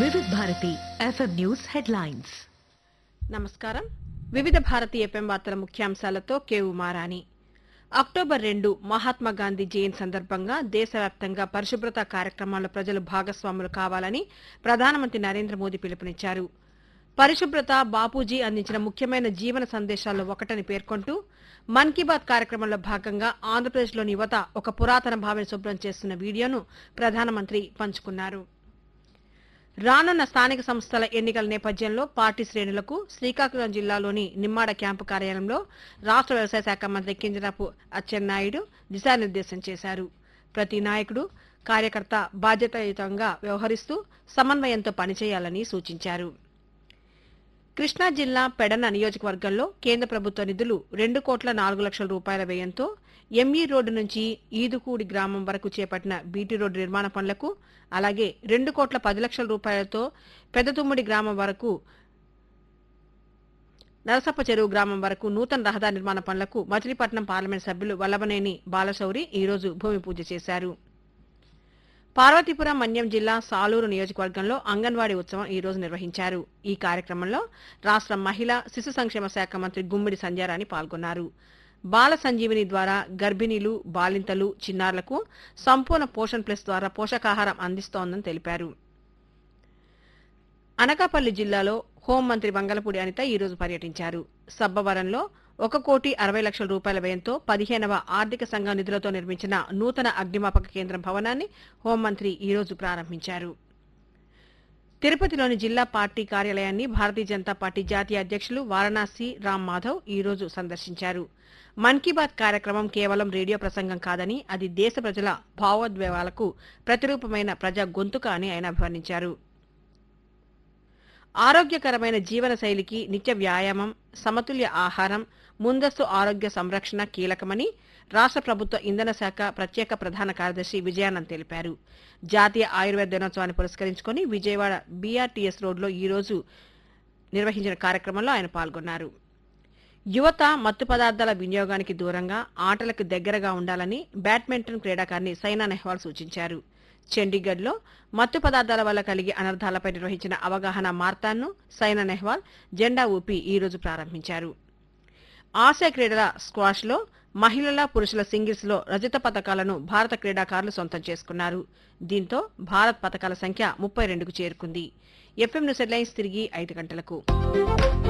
వివిధ Bharati FM news headlines నమస్కారం వివిధ భారతి ఎఫ్ఎం వార్తల ముఖ్యాంశాలతో కేవు మారాని అక్టోబర్ రెండు మహాత్మా గాంధీ జయంతి సందర్భంగా దేశవ్యాప్తంగా పరిశుభ్రత కార్యక్రమాల్లో ప్రజలు భాగస్వాములు కావాలని ప్రధానమంత్రి నరేంద్ర మోదీ పిలుపునిచ్చారు పరిశుభ్రత బాపూజీ అందించిన ముఖ్యమైన జీవన సందేశాల్లో ఒకటని పేర్కొంటూ మన్ కీ బాత్ కార్యక్రమంలో భాగంగా ఆంధ్రప్రదేశ్లోని యువత ఒక పురాతన భావిని శుభ్రం చేస్తున్న వీడియోను ప్రధానమంత్రి పంచుకున్నారు రానున్న స్థానిక సంస్థల ఎన్నికల నేపథ్యంలో పార్టీ శ్రేణులకు శ్రీకాకుళం జిల్లాలోని నిమ్మాడ క్యాంపు కార్యాలయంలో రాష్ట్ర వ్యవసాయ శాఖ మంత్రి కింజరాపు అచ్చెన్నాయుడు దిశానిర్దేశం చేశారు ప్రతి నాయకుడు కార్యకర్త బాధ్యతాయుతంగా వ్యవహరిస్తూ సమన్వయంతో పనిచేయాలని సూచించారు కృష్ణా జిల్లా పెడన నియోజకవర్గంలో కేంద్ర ప్రభుత్వ నిధులు రెండు కోట్ల నాలుగు లక్షల రూపాయల వ్యయంతో ఎంఈ రోడ్డు నుంచి ఈదుకూడి గ్రామం వరకు చేపట్టిన బీటీ రోడ్డు నిర్మాణ పనులకు అలాగే రెండు కోట్ల పది లక్షల రూపాయలతో పెద్దతుమ్మిడి గ్రామం వరకు నరసప్ప చెరువు గ్రామం వరకు నూతన రహదారి నిర్మాణ పనులకు మచిలీపట్నం పార్లమెంట్ సభ్యులు వల్లభనేని బాలశౌరి ఈరోజు భూమి పూజ చేశారు పార్వతీపురం మన్యం జిల్లా సాలూరు నియోజకవర్గంలో అంగన్వాడీ ఉత్సవం ఈ రోజు నిర్వహించారు ఈ కార్యక్రమంలో రాష్ట్ర మహిళా శిశు సంక్షేమ శాఖ మంత్రి గుమ్మిడి సంధ్యారాణి పాల్గొన్నారు బాల సంజీవిని ద్వారా గర్భిణీలు బాలింతలు చిన్నారులకు సంపూర్ణ పోషణ్ ప్లస్ ద్వారా పోషకాహారం అందిస్తోందని తెలిపారు అనకాపల్లి జిల్లాలో హోంమంత్రి వంగలపూడి అనిత ఈ రోజు పర్యటించారు సబ్బవరంలో ఒక కోటి అరవై లక్షల రూపాయల వ్యయంతో పదిహేనవ ఆర్థిక సంఘం నిధులతో నిర్మించిన నూతన అగ్నిమాపక కేంద్రం భవనాన్ని హోంమంత్రి ఈ రోజు ప్రారంభించారు తిరుపతిలోని జిల్లా పార్టీ కార్యాలయాన్ని భారతీయ జనతా పార్టీ జాతీయ అధ్యక్షులు వారణాసి రామ్ మాధవ్ ఈ రోజు సందర్శించారు మన్ కీ బాత్ కార్యక్రమం కేవలం రేడియో ప్రసంగం కాదని అది దేశ ప్రజల భావోద్వేగాలకు ప్రతిరూపమైన ప్రజా గొంతుక అని ఆయన అభివర్ణించారు ఆరోగ్యకరమైన జీవన శైలికి నిత్య వ్యాయామం సమతుల్య ఆహారం ముందస్తు ఆరోగ్య సంరక్షణ కీలకమని రాష్ట్ర ప్రభుత్వ ఇంధన శాఖ ప్రత్యేక ప్రధాన కార్యదర్శి విజయానంద్ తెలిపారు జాతీయ ఆయుర్వేద దినోత్సవాన్ని పురస్కరించుకొని విజయవాడ బీఆర్టీఎస్ రోడ్లో ఈ రోజు నిర్వహించిన కార్యక్రమంలో ఆయన పాల్గొన్నారు యువత మత్తు పదార్థాల వినియోగానికి దూరంగా ఆటలకు దగ్గరగా ఉండాలని బ్యాడ్మింటన్ క్రీడాకారిణి సైనా నెహ్వాల్ సూచించారు చండీగఢ్లో మత్తు పదార్థాల వల్ల కలిగే అనర్థాలపై నిర్వహించిన అవగాహన మార్తాన్ను సైనా నెహ్వాల్ జెండా ఊపి ఈ రోజు ప్రారంభించారు ఆసియా క్రీడల స్క్వాష్లో మహిళల పురుషుల సింగిల్స్లో రజత పథకాలను భారత క్రీడాకారులు సొంతం చేసుకున్నారు దీంతో భారత్ పథకాల సంఖ్య ముప్పై రెండుకు చేరుకుంది ఎఫ్ఎం న్యూస్ హెడ్లైన్స్ తిరిగి ఐదు గంటలకు